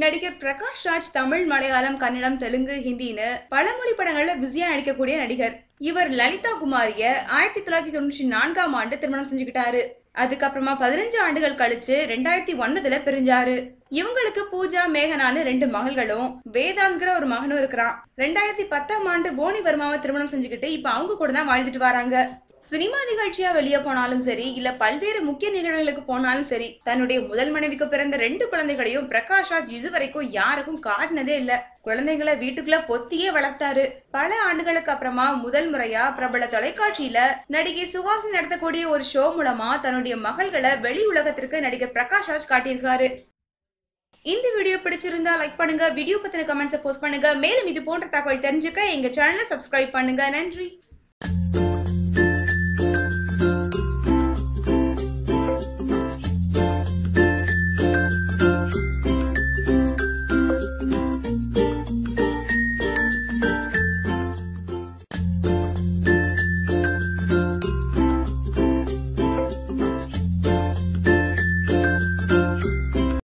நடிகர் பிரகாஷ் ராஜ் தமிழ் மலையாளம் கன்னடம் தெலுங்கு ஹிந்தின்னு பல மொழி படங்கள்ல பிஸியா நடிக்கக்கூடிய நடிகர் இவர் லலிதா குமாரிய ஆயிரத்தி தொள்ளாயிரத்தி தொண்ணூற்றி நான்காம் ஆண்டு திருமணம் செஞ்சுக்கிட்டாரு அதுக்கப்புறமா பதினஞ்சு ஆண்டுகள் கழிச்சு ரெண்டாயிரத்தி ஒன்பதுல பிரிஞ்சாரு இவங்களுக்கு பூஜா மேகனான்னு ரெண்டு மகள்களும் வேதாங்கிற ஒரு மகனும் இருக்கிறான் ரெண்டாயிரத்தி பத்தாம் ஆண்டு போனி வர்மாவை திருமணம் செஞ்சுக்கிட்டு இப்ப அவங்க கூட தான் வாழ்ந்துட்டு வராங்க சினிமா நிகழ்ச்சியா வெளியே போனாலும் சரி இல்ல பல்வேறு முக்கிய நிகழ்வுகளுக்கு போனாலும் சரி தன்னுடைய முதல் மனைவிக்கு பிறந்த ரெண்டு குழந்தைகளையும் பிரகாஷ் ராஜ் இதுவரைக்கும் யாருக்கும் காட்டினதே இல்ல குழந்தைகளை வீட்டுக்குள்ள பொத்தியே வளர்த்தாரு பல ஆண்டுகளுக்கு அப்புறமா முதல் முறையா பிரபல தொலைக்காட்சியில நடிகை சுஹாசினி நடத்தக்கூடிய ஒரு ஷோ மூலமா தன்னுடைய மகள்களை வெளி உலகத்திற்கு நடிகர் பிரகாஷ் ராஜ் காட்டியிருக்காரு இந்த வீடியோ பிடிச்சிருந்தா லைக் பண்ணுங்க வீடியோ பத்தின கமெண்ட்ஸை போஸ்ட் பண்ணுங்க மேலும் இது போன்ற தகவல் தெரிஞ்சுக்க எங்க சேனலை சப்ஸ்கிரைப் பண்ணுங்க நன்றி